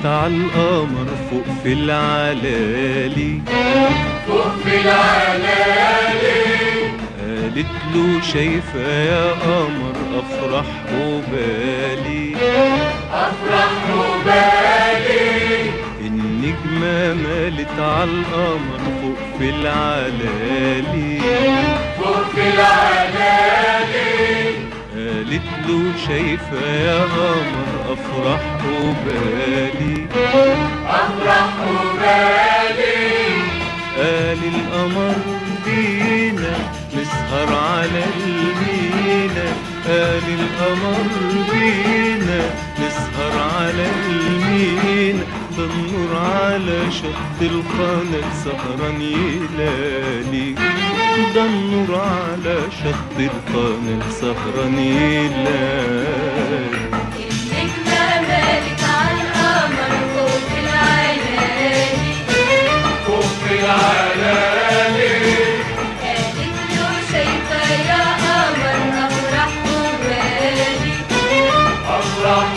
على القمر فوق في العلالي فوق في العلالي قالت له شايفة يا قمر أفرح وبالي أفرح وبالي النجمة مالت على القمر فوق في العلالي فوق في العلالي قالت له شايفة يا قمر أفرح وبالي أفرح وبالي قال القمر بينا نسهر على المينا قال القمر بينا نسهر على المينا ده النور على شط القناة سهران يلالي ده النور على شط القناة سهران يلالي النجمة مالت على القمر فوق في العلالي فوق في العلالي قالت له شايفة يا قمر أفرح وبالي أفرح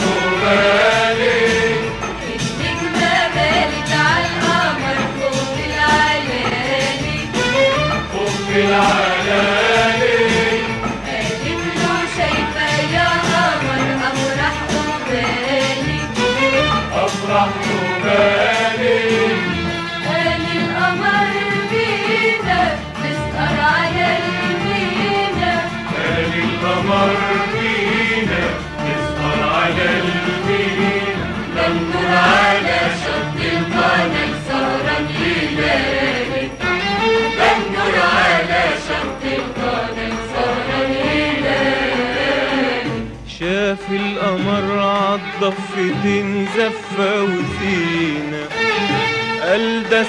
وبالي النجمة مالت على القمر فوق في العلالي فوق في العلالي قالت له شايفة يا قمر أفرح وبالي أفرح وبالي قال القمر بينا نسهر على المينا قال القمر فينا نسهر على المينا ننظر على شط القناة سهران ليالي ننظر على شط القناة سهران ليالي شاف القمر عالضفتين زفة وزينة قال ده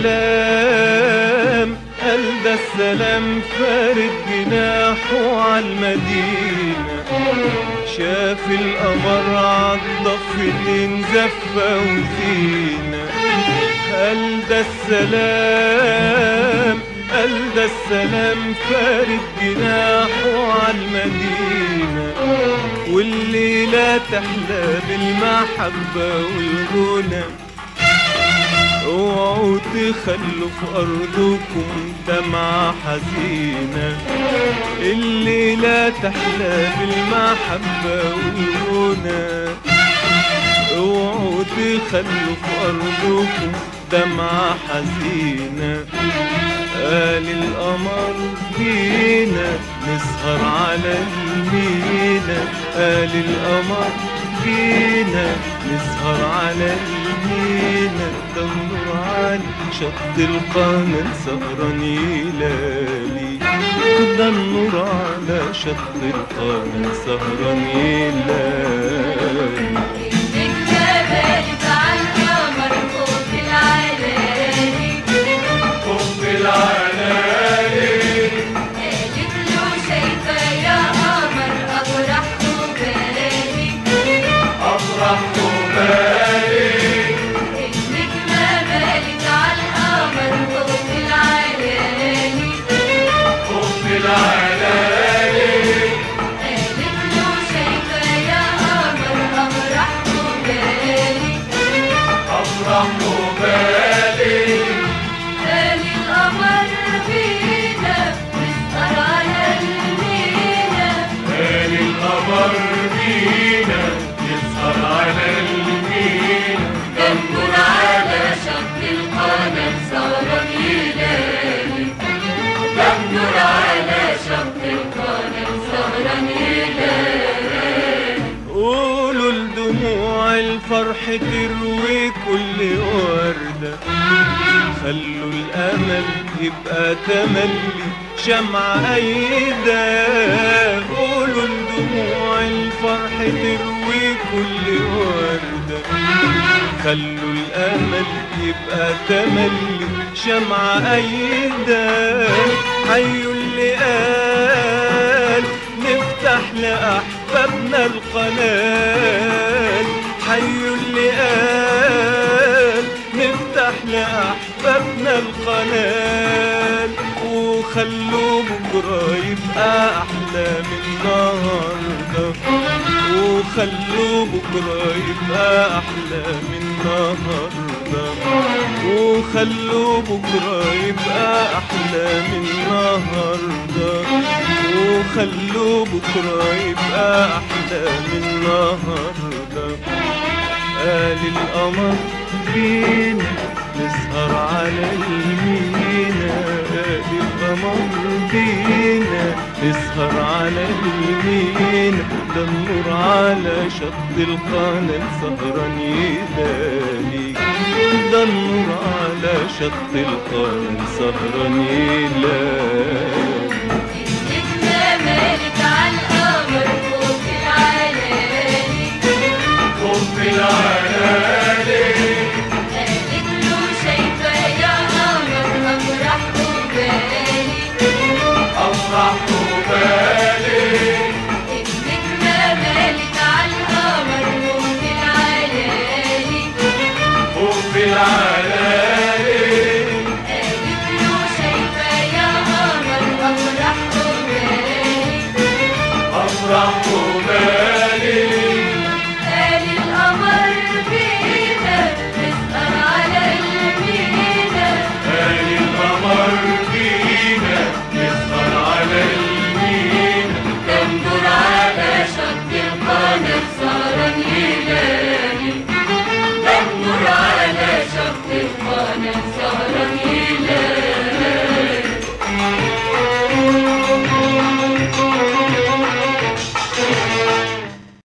السلام قال ده السلام فارد جناحه عالمدينة شاف القمر عالضفتين زفة وزينة قال ده السلام قال ده السلام فارد جناحه عالمدينة والليلة تحلى بالمحبة والغنى اوعوا تخلوا في ارضكم دمعة حزينة الليلة تحلى بالمحبة والغنى اوعوا تخلوا في ارضكم دمعة حزينة قال القمر جينا نسهر على المينا قال القمر جينا نسهر على المينا ده النور على شط القمر سهران يلالي ده النور على شط القمر سهران يلالي النجمة مالت على القمر فوق في العلالي فوق في العلالي قالت له شايفة يا قمر أفرح وبالي أفرح وبالي النجمة مالت على القمر فوق في العلالي فوق في العلالي قالت له شايفة يا قمر أفرح وبالي أفرح وبالي قال القمر فينا نسهر على المينا قال القمر فينا نسهر على المينا ننظر على شط القناة سهران يلالي ننظر على شط القناة سهران يلالي قولوا لدموع الفرح تروي كل وردة خلوا الأمل يبقى تملي شمعة أيدة قولوا لدموع الفرح تروي كل وردة خلوا الأمل يبقى تملي شمعة أيدة حيوا اللي قال نفتح لأحبابنا القناة حيوا اللي قال نفتح لأحبابنا القناة وخلوا وخلوا بكرة يبقى أحلى من النهاردة وخلوا بكرة يبقى أحلى من النهاردة وخلوا بكرة يبقى أحلى من النهاردة وخلوا بكرة يبقى أحلى من النهاردة قال القمر فينا نسهر على المينا قال القمر فينا نسهر على المينا ده النور على شط القناة سهران يلالي ده النور على شط القناة سهران يلالي